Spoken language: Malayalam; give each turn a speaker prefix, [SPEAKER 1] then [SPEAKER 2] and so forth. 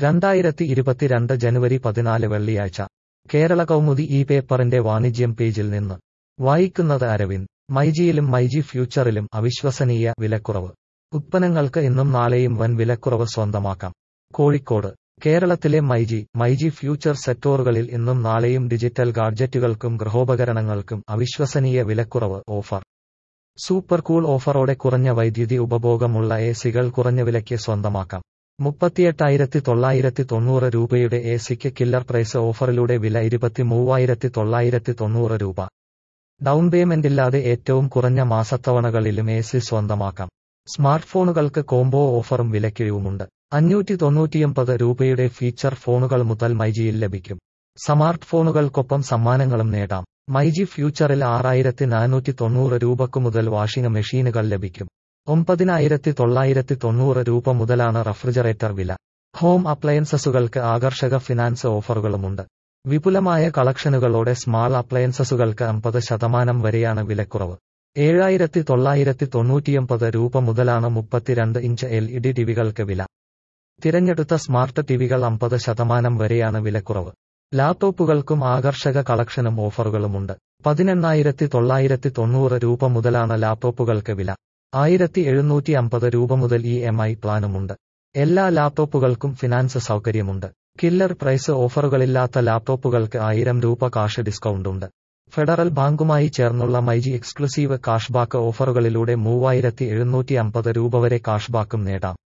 [SPEAKER 1] രണ്ടായിരത്തി ഇരുപത്തിരണ്ട് ജനുവരി പതിനാല് വെള്ളിയാഴ്ച കേരള കൗമുദി ഈ പേപ്പറിന്റെ വാണിജ്യം പേജിൽ നിന്ന് വായിക്കുന്നത് അരവിന്ദ് മൈജിയിലും മൈജി ഫ്യൂച്ചറിലും അവിശ്വസനീയ വിലക്കുറവ് ഉത്പന്നങ്ങൾക്ക് ഇന്നും നാളെയും വൻ വിലക്കുറവ് സ്വന്തമാക്കാം കോഴിക്കോട് കേരളത്തിലെ മൈജി മൈജി ഫ്യൂച്ചർ സെക്ടറുകളിൽ ഇന്നും നാളെയും ഡിജിറ്റൽ ഗാഡ്ജറ്റുകൾക്കും ഗൃഹോപകരണങ്ങൾക്കും അവിശ്വസനീയ വിലക്കുറവ് ഓഫർ സൂപ്പർ കൂൾ ഓഫറോടെ കുറഞ്ഞ വൈദ്യുതി ഉപഭോഗമുള്ള എ സികൾ കുറഞ്ഞ വിലയ്ക്ക് സ്വന്തമാക്കാം മുപ്പത്തിയെട്ടായിരത്തി തൊള്ളായിരത്തി തൊണ്ണൂറ് രൂപയുടെ എ സിക്ക് കില്ലർ പ്രൈസ് ഓഫറിലൂടെ വില ഇരുപത്തി മൂവായിരത്തി തൊള്ളായിരത്തി തൊണ്ണൂറ് രൂപ ഡൗൺ പേയ്മെന്റില്ലാതെ ഏറ്റവും കുറഞ്ഞ മാസത്തവണകളിലും എ സി സ്വന്തമാക്കാം സ്മാർട്ട് ഫോണുകൾക്ക് കോംബോ ഓഫറും വിലക്കിഴിവുമുണ്ട് അഞ്ഞൂറ്റി തൊണ്ണൂറ്റിയൊമ്പത് രൂപയുടെ ഫീച്ചർ ഫോണുകൾ മുതൽ മൈജിയിൽ ലഭിക്കും സ്മാർട്ട് ഫോണുകൾക്കൊപ്പം സമ്മാനങ്ങളും നേടാം മൈജി ഫ്യൂച്ചറിൽ ആറായിരത്തി നാനൂറ്റി തൊണ്ണൂറ് രൂപക്കു മുതൽ വാഷിംഗ് മെഷീനുകൾ ലഭിക്കും ഒമ്പതിനായിരത്തി തൊള്ളായിരത്തി തൊണ്ണൂറ് രൂപ മുതലാണ് റഫ്രിജറേറ്റർ വില ഹോം അപ്ലയൻസസുകൾക്ക് ആകർഷക ഫിനാൻസ് ഓഫറുകളുമുണ്ട് വിപുലമായ കളക്ഷനുകളോടെ സ്മാൾ അപ്ലയൻസസുകൾക്ക് അമ്പത് ശതമാനം വരെയാണ് വിലക്കുറവ് ഏഴായിരത്തി തൊള്ളായിരത്തി തൊണ്ണൂറ്റിയൊമ്പത് രൂപ മുതലാണ് മുപ്പത്തിരണ്ട് ഇഞ്ച് എൽ ഇ ഡി ടിവികൾക്ക് വില തിരഞ്ഞെടുത്ത സ്മാർട്ട് ടിവികൾ അമ്പത് ശതമാനം വരെയാണ് വിലക്കുറവ് ലാപ്ടോപ്പുകൾക്കും ആകർഷക കളക്ഷനും ഓഫറുകളുമുണ്ട് പതിനെണ്ണായിരത്തി തൊള്ളായിരത്തി തൊണ്ണൂറ് രൂപ മുതലാണ് ലാപ്ടോപ്പുകൾക്ക് വില ആയിരത്തി എഴുന്നൂറ്റി അമ്പത് രൂപ മുതൽ ഇ എം ഐ പ്ലാനുമുണ്ട് എല്ലാ ലാപ്ടോപ്പുകൾക്കും ഫിനാൻസ് സൗകര്യമുണ്ട് കില്ലർ പ്രൈസ് ഓഫറുകളില്ലാത്ത ലാപ്ടോപ്പുകൾക്ക് ആയിരം രൂപ കാഷ് ഡിസ്കൗണ്ടുണ്ട് ഫെഡറൽ ബാങ്കുമായി ചേർന്നുള്ള മൈജി എക്സ്ക്ലൂസീവ് കാഷ്ബാക്ക് ഓഫറുകളിലൂടെ മൂവായിരത്തി എഴുന്നൂറ്റി അമ്പത് രൂപ വരെ കാഷ്ബാക്കും നേടാം